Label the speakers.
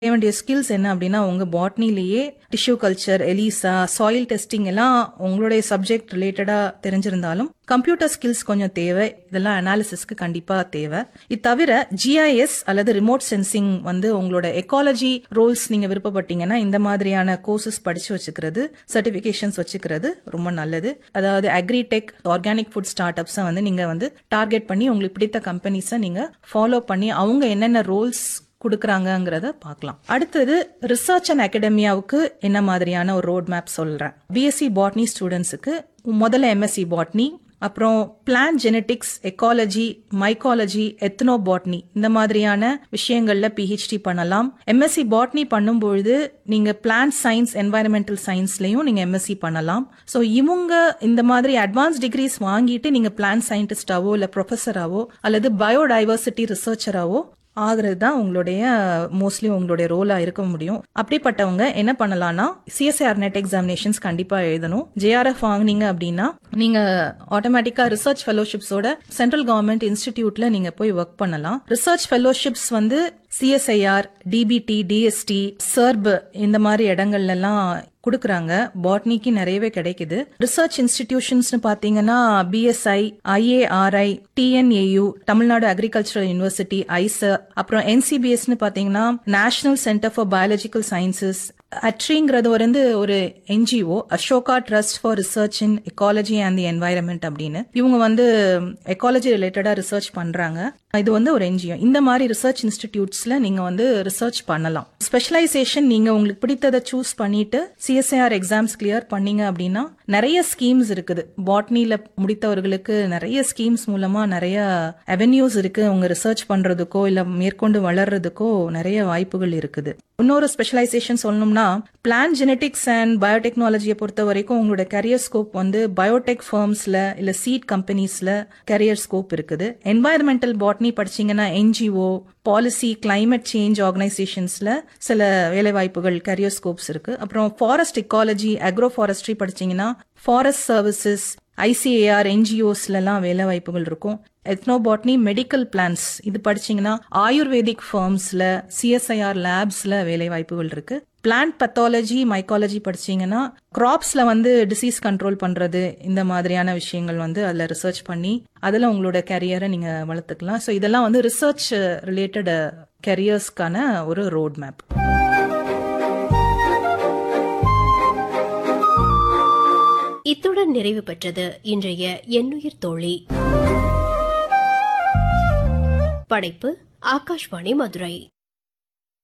Speaker 1: செய்ய வேண்டிய ஸ்கில்ஸ் என்ன அப்படின்னா உங்க பாட்னிலேயே tissue culture ELISA soil testing எல்லாம் உங்களுடைய சப்ஜெக்ட் ரிலேட்டடா தெரிஞ்சிருந்தாலும் கம்ப்யூட்டர் ஸ்கில்ஸ் கொஞ்சம் தேவை இதெல்லாம் அனாலிசிஸ்க்கு கண்டிப்பா தேவை இது தவிர ஜிஐஎஸ் அல்லது ரிமோட் சென்சிங் வந்து உங்களோட எக்காலஜி ரோல்ஸ் நீங்க விருப்பப்பட்டீங்கன்னா இந்த மாதிரியான கோர்சஸ் படிச்சு வச்சுக்கிறது சர்டிபிகேஷன்ஸ் வச்சுக்கிறது ரொம்ப நல்லது அதாவது அக்ரிடெக் ஆர்கானிக் ஃபுட் ஸ்டார்ட் அப்ஸை வந்து நீங்க வந்து டார்கெட் பண்ணி உங்களுக்கு பிடித்த கம்பெனிஸை நீங்க ஃபாலோ பண்ணி அவங்க என்னென்ன ரோல்ஸ் கொடுக்குறாங்கங்கிறத பார்க்கலாம் அடுத்தது ரிசர்ச் அண்ட் அகாடமியாவுக்கு என்ன மாதிரியான ஒரு ரோட் மேப் சொல்றேன் பிஎஸ்சி பாட்னி ஸ்டூடெண்ட்ஸுக்கு முதல்ல எம்எஸ்சி பாட்னி அப்புறம் plant genetics ecology mycology ethno botany இந்த மாதிரியான விஷயங்கள்ல பிஹெச்டி பண்ணலாம் எம்எஸ்சி பாட்னி பண்ணும்பொழுது நீங்க பிளான்ட் சயின்ஸ் என்வாயரமெண்டல் சயின்ஸ்லயும் நீங்க எம்எஸ்சி பண்ணலாம் ஸோ இவங்க இந்த மாதிரி அட்வான்ஸ் டிகிரிஸ் வாங்கிட்டு நீங்க பிளான்ட் சயின்டிஸ்டாவோ இல்ல ப்ரொஃபஸராவோ அல்லது பயோடைவர்சிட்டி ரிசர்ச்சராவோ ஆகிறது தான் உங்களுடைய மோஸ்ட்லி உங்களுடைய ரோலா இருக்க முடியும் அப்படிப்பட்டவங்க என்ன பண்ணலாம்னா சிஎஸ்ஆர் நெட் எக்ஸாமினேஷன்ஸ் கண்டிப்பா எழுதணும் ஜேஆர்எஃப் வாங்குனீங்க அப்படின்னா நீங்க ஆட்டோமேட்டிக்கா ரிசர்ச் ஃபெலோஷிப்ஸோட சென்ட்ரல் கவர்மெண்ட் இன்ஸ்டிடியூட்ல நீங்க போய் ஒர்க் பண்ணலாம் ரிசர்ச் ஃபெலோஷிப்ஸ் வந்து சிஎஸ்ஐஆர் டிபிடி டிஎஸ்டி சர்ப் இந்த மாதிரி இடங்கள்ல எல்லாம் கொடுக்கறாங்க பாட்னிக்கு நிறையவே கிடைக்குது ரிசர்ச் இன்ஸ்டிடியூஷன்ஸ்னு பாத்தீங்கன்னா BSI IARI TNAU Tamil Nadu agricultural university IISER அப்புறம் என்சிபிஎஸ்னு பாத்தீங்கன்னா national centre for biological sciences அட்ரிங்கிறது வந்து ஒரு NGO Ashoka trust for research in ecology and the environment அப்படின்னு இவங்க வந்து எக்காலஜி ரிலேட்டடா ரிசர்ச் பண்றாங்க இது வந்து ஒரு என்ஜிஓ இந்த மாதிரி ரிசர்ச் இன்ஸ்டிடியூட்ஸ்ல நீங்க வந்து ரிசர்ச் பண்ணலாம் ஸ்பெஷலைசேஷன் நீங்க உங்களுக்கு பிடித்ததை சூஸ் பண்ணிட்டு சிஎஸ்ஐஆர் எக்ஸாம்ஸ் கிளியர் பண்ணீங்க அப்படின்னா நிறைய ஸ்கீம்ஸ் இருக்குது பாட்னில முடித்தவர்களுக்கு நிறைய ஸ்கீம்ஸ் மூலமா நிறைய அவென்யூஸ் இருக்கு உங்க ரிசர்ச் பண்றதுக்கோ இல்ல மேற்கொண்டு வளர்றதுக்கோ நிறைய வாய்ப்புகள் இருக்குது இன்னொரு ஸ்பெஷலைசேஷன் சொல்லணும்னா பிளான் ஜெனட்டிக்ஸ் அண்ட் பயோடெக்னாலஜியை பொறுத்த வரைக்கும் உங்களோட கரியர் ஸ்கோப் வந்து பயோடெக் ஃபர்ம்ஸ்ல இல்ல சீட் கம்பெனிஸ்ல கரியர் ஸ்கோப் இருக்குது என்வாயர்மெண்டல் பாட்னி படிச்சீங்கன்னா என்ஜிஓ பாலிசி கிளைமேட் சேஞ்ச் ஆர்கனைசேஷன்ஸ்ல சில வேலைவாய்ப்புகள் கரியர் ஸ்கோப்ஸ் இருக்கு அப்புறம் ஃபாரஸ்ட் இக்காலஜி அக்ரோ ஃபாரஸ்ட்ரி படிச்சீங்கன்னா ஃபாரஸ்ட் சர்வீசஸ் ஐசிஏஆர் என்ஜிஓஸ்ல எல்லாம் வேலை வாய்ப்புகள் இருக்கும் எத்னோபாட்னி மெடிக்கல் பிளான்ஸ் இது படிச்சீங்கன்னா ஆயுர்வேதிக் ஃபார்ம்ஸ்ல சிஎஸ்ஐஆர் லேப்ஸ்ல வேலை வாய்ப்புகள் இருக்கு பிளான்ட் பத்தாலஜி மைக்காலஜி படிச்சீங்கன்னா கிராப்ஸ்ல வந்து டிசீஸ் கண்ட்ரோல் பண்றது இந்த மாதிரியான விஷயங்கள் வந்து அதுல ரிசர்ச் பண்ணி அதுல உங்களோட கரியரை நீங்க வளர்த்துக்கலாம் ஸோ இதெல்லாம் வந்து ரிசர்ச் ரிலேட்டட் கரியர்ஸ்க்கான ஒரு ரோட் மேப்
Speaker 2: இத்துடன் நிறைவு பெற்றது இன்றைய எண்ணுயிர் தோழி படைப்பு ஆகாஷ்வாணி மதுரை